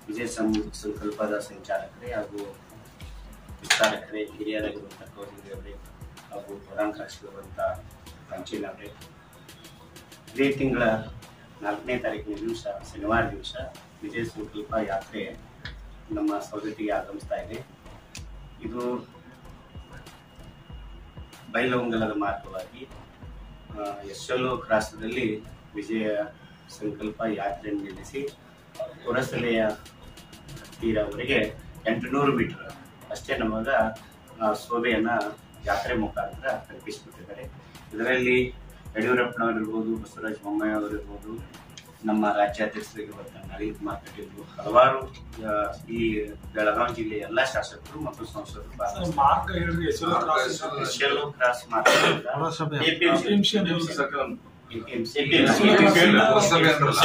ವಿಜಯ ಸಂ- ಸಂಕಲ್ಪದ ಸಂಚಾಲಕರೇ ಹಾಗೂ ವಿಸ್ತಾರಕರೇ ಹಿರಿಯರಾಗಿರುವಂಥ ಕೌರಿ ಅವರೇ ಹಾಗೂ ಪ್ರಧಾನ ಕಾರ್ಯದರ್ಶಿರುವಂಥ ಪಂಚೀಲ್ ಅವರೇ ಇದೇ ತಿಂಗಳ ನಾಲ್ಕನೇ ತಾರೀಕಿನ ದಿವಸ ಶನಿವಾರ ದಿವಸ ವಿಜಯ ಸಂಕಲ್ಪ ಯಾತ್ರೆ ನಮ್ಮ ಸವದತ್ತಿಗೆ ಆಗಮಿಸ್ತಾ ಇದೆ ಇದು ಬೈಲವಂಗಲದ ಮಾರ್ಗವಾಗಿ ಎಸ್ಎಲ್ಒ ಕ್ರಾಸದಲ್ಲಿ ವಿಜಯ ಸಂಕಲ್ಪ ಯಾತ್ರೆಯನ್ನು ನಿಲ್ಲಿಸಿ ಹೊರಸಲೆಯ ತೀರವರೆಗೆ ಎಂಟುನೂರು ಮೀಟರ್ ಅಷ್ಟೇ ನಮಗ ಆ, ಶೋಭೆಯನ್ನ ಯಾತ್ರೆ ಮುಖಾಂತರ ಕಲ್ಪಿಸಿಬಿಟ್ಟಿದ್ದಾರೆ ಇದರಲ್ಲಿ ಯಡಿಯೂರಪ್ಪನವರಿರ್ಬೋದು ಬಸವರಾಜ ಬೊಮ್ಮಾಯಿ ಅವರಿರ್ಬೋದು ನಮ್ಮ ರಾಜ್ಯಾಧ್ಯಕ್ಷರಾಗಿರುವಂಥ ನಳಿನ್ ಕುಮಾರ್ ಕಟೀಲ್ ಹಲವಾರು ಆ, ಈ ಬೆಳಗಾವಿ ಜಿಲ್ಲೆಯ ಎಲ್ಲ ಶಾಸಕರು ಮತ್ತು ಸಂಸದರು ಭಾಗವಹಿಸಿದ್ದಾರೆ. ಮಾರ್ಗ ಹೇಳ್ರಿ ಹೆಸರು ಕ್ರಾಸ್ ಎಸ್ಎಲ್ಒ ಕ್ರಾಸ್ ಮಾರ್ಗದಿಂದ APMC APMC ಹೊಸಬೆ ಅಂದ್ರಲ್ಲ,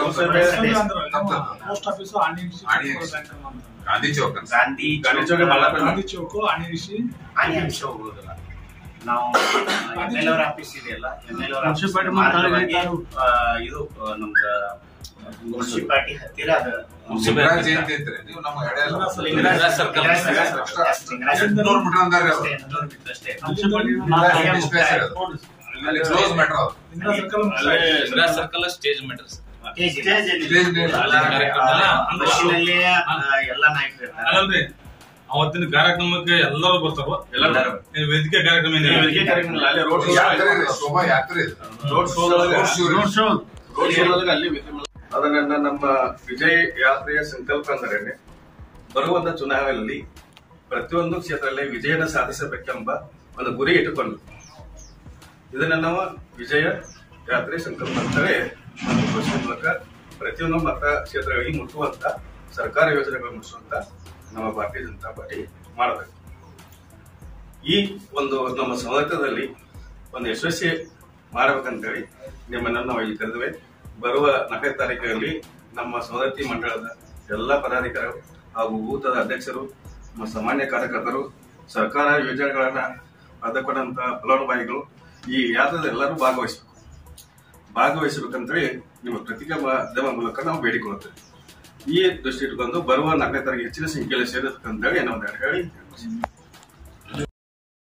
ಪೋಸ್ಟ್ ಆಫೀಸ್ ಆಣಿಸಿ ಆಣಿ ಗಾಂಧಿ ಚೌಕ್ ಅಂತ. ಗಾಂಧಿ ಗಾಂಧಿ ಚೌಕ ಮಲ್ಲಾಪುರ. ಗಾಂಧಿ ಚೌಕು ಆಣಿಸಿ ಹಾನಿ ಅಂಶ ಹೋಗೋದಿಲ್ಲ ನಾವು ಎಮ್ ಎಲ್ ಅವರ ಆಫೀಸ್ ಇದೆಯಲ್ಲ ಎಮ್ ಎಲ್ ಅವರ ಮುನ್ಸಿಪಾಲ್ಟಿ ಮಾತಾಡಿ ಇದು ಆ, ನಮ್ದ ಮುನ್ಸಿಪಾಲ್ಟಿ ಹತ್ತಿರ ಅದ ಲಿಂಗರಾಜ್ ಜಯಂತಿ ಅಂತೀರಿ ನೀವು ನಮ್ಮ ಎಡೆ ಅಲ್ಲ. ಲಿಂಗರಾಜ್ ಸರ್ಕಲ್. ಲಿಂಗರಾಜ್ ಸರ್ಕಲ್. ಎಂಟ್ನೂರು ಮೀಟರ್ ಅಂದಾರೆ ಅವ್ರು. ಎಂಟ್ನೂರು ಮೀಟರ್ ಅಷ್ಟೇ. ಲಿಂಗರಾಜ್ ಡಿಸ್ಪ್ಲೇಸ್ ಇರೋದು. ಅಲ್ಲಿ ಕ್ಲೋಸ್ ಮೆಟ್ರೋ ಅದು. ಇಂದ್ರ ಸರ್ಕಲ್ ಅಲ್ಲೇ ಇಂದಿರಾ ಸರ್ಕಲ್ ಸ್ಟೇಜ್ ಮೆಟರ್ಸ್ ಸ್ಟೇಜ್ ಇದೆ. ಸ್ಟೇಜ್ ಇದೆ. ಎಲ್ಲ ಕಾರ್ಯಕ್ರಮ ಎಲ್ಲ ಆ, ಬಸ್ಸಿನಲ್ಲಿ ಆ, ಎಲ್ಲ ನಾಯಕರು ಇರ್ತಾರೆ. ಅಲ್ಲಲ್ರಿ ಅವತ್ತಿನ ಕಾರ್ಯಕ್ರಮಕ್ಕೆ ಎಲ್ಲರೂ ಬರ್ತಾರೋ ಎಲ್ಲರೂ. ಏನ್ ವೇದಿಕೆ ಕಾರ್ಯಕ್ರಮ ಏನಿಲ್ಲ ವೇದಿಕೆ ಕಾರ್ಯಕ್ರಮ ಇಲ್ಲ, ಅಲ್ಲೇ ರೋಡ್ ಶೋ ಯಾತ್ರೆ ಇದೆ, ಶೋಭಾ ಯಾತ್ರೆ ಇದೆ. ರೋಡ್ ಶೋ ಒಳಗೆ ರೋಡ್ ಶೋ ಇದೆ. ರೋಡ್ ಶೋ ರೋಡ್ ಶೋ ಒಳಗೆ ಅಲ್ಲಿ ವಿದ್ಯಮಾನ- ಅದನ್ನ ನಮ್ಮ ವಿಜಯ್ ಯಾತ್ರೆಯ ಸಂಕಲ್ಪ ಅಂದರೆ ಬರುವಂತ ಚುನಾವಣೆಯಲ್ಲಿ ಪ್ರತಿಯೊಂದು ಕ್ಷೇತ್ರದಲ್ಲಿ ವಿಜಯನ ಸಾಧಿಸಬೇಕೆಂಬ ಒಂದು ಗುರಿ ಇಟ್ಟುಕೊಂಡು ಇದನ್ನ ನಾವು ವಿಜಯ ಯಾತ್ರೆ ಸಂಕಲ್ಪ ಅಂತೇಳಿ ಒಂದು ಘೋಷಣೆ ಮೂಲಕ ಪ್ರತಿಯೊಂದು ಮತ ಕ್ಷೇತ್ರಗಳಿಗೆ ಮುಟ್ಟುವಂತ ಸರ್ಕಾರ ಯೋಜನೆಗಳು ಮುಟ್ಟಿಸುವಂತ ನಮ್ಮ ಭಾರತೀಯ ಜನತಾ ಪಾರ್ಟಿ ಮಾಡಬೇಕು ಈ ಒಂದು ನಮ್ಮ ಸಮಾಜದಲ್ಲಿ ಒಂದು ಯಶಸ್ವಿ ಮಾಡಬೇಕಂತೇಳಿ ನಿಮ್ಮನ್ನ ನಾವು ಇಲ್ಲಿ ಕರೆದುವೆ ಬರುವ ನಾಲ್ಕನೇ ತಾರೀಕಲ್ಲಿ ನಮ್ಮ ಸವದತ್ತಿ ಮಂಡಳದ ಎಲ್ಲ ಪದಾಧಿಕಾರಿಗಳು ಹಾಗೂ ಬೂತದ ಅಧ್ಯಕ್ಷರು ನಮ್ಮ ಸಾಮಾನ್ಯ ಕಾರ್ಯಕರ್ತರು ಸರ್ಕಾರ ಯೋಜನೆಗಳನ್ನ ಪಡೆದುಕೊಂಡಂತ ಫಲಾನುಭವಿಗಳು ಈ ಯಾತ್ರೆದ ಎಲ್ಲರೂ ಭಾಗವಹಿಸಬೇಕು ಭಾಗವಹಿಸಬೇಕಂತೇಳಿ ನಿಮ್ಮ ಪತ್ರಿಕಾ ಮಾಧ್ಯಮ ಮೂಲಕ ನಾವು ಬೇಡಿಕೊಳ್ಳುತ್ತೇವೆ ಈ ದೃಷ್ಟಿ ಇಟ್ಕೊಂಡು ಬರುವ ನಾಲ್ಕನೇ ತಾರೀಕು ಹೆಚ್ಚಿನ ಸಂಖ್ಯೆಯಲ್ಲಿ ಸೇರಬೇಕಂತೇಳಿ ನಾವು ಹೇಳಿ